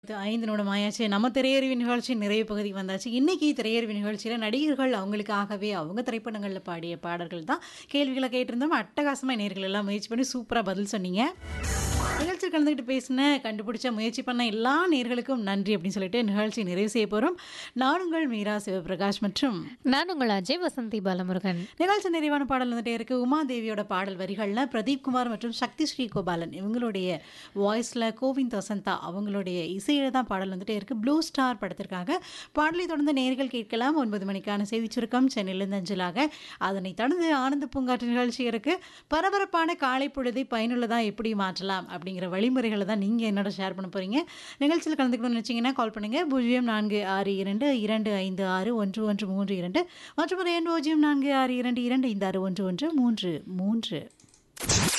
இது 5 நிமிடம் ஆயாச்சு. நம்ம திரையரங்கு நிகழ்ச்சி நிறைவு பகுதிக்கு வந்தாச்சு. இன்னைக்கு திரையரங்கு நிகழ்ச்சியில நடிகர்கள் அவங்களுக்காகவே அவங்க திரைப்படங்கள்ல பாடிய பாடல்கள் தான் கேள்விகள கேட்டிருந்தோம். அட்டகாசமா நேயர்கள் எல்லாம் முயற்சி பண்ணி சூப்பரா பதில் சொன்னீங்க. நிகழ்ச்சியில் கலந்துக்கிட்டு பேசின, கண்டுபிடிச்ச, முயற்சி பண்ண எல்லா நேயர்களுக்கும் நன்றி அப்படின்னு சொல்லிட்டு நிகழ்ச்சி நிறைவு செய்ய போறோம். நான் உங்கள் மீரா சிவபிரகாஷ் மற்றும் நான் உங்கள் அஜய் வசந்தி பாலமுருகன். நிகழ்ச்சி நிறைவான பாடல் வந்துட்டே இருக்கு. உமாதேவியோட பாடல் வரிகள்ல பிரதீப் குமார் மற்றும் சக்தி ஸ்ரீ கோபாலன் இவங்களுடைய வாய்ஸ்ல கோவிந்த் வசந்தா அவங்களுடைய இசையில தான் பாடல் வந்துட்டே இருக்கு. ப்ளூ ஸ்டார் படத்திற்காக பாடலை தொடர்ந்து நேயர்கள் கேட்கலாம். 9 மணிக்கான செய்திச் சுருக்கம் சென்னையிலிருந்து அஞ்சலாக. அதனைத் தொடர்ந்து ஆனந்த பூங்காற்று நிகழ்ச்சி இருக்கு. பரபரப்பான காலை பொழுதை பயனுள்ளதா எப்படி மாற்றலாம் அப்படிங்கிற வழிமுறைகளை தான் நீங்க என்னோட ஷேர் பண்ண போறீங்க. நிகழ்ச்சியில் கலந்துக்கணும்னு நினைச்சீங்கன்னா கால் பண்ணுங்க 0462 256 1132 மற்றும் ஒரு எண் 0462 256 1133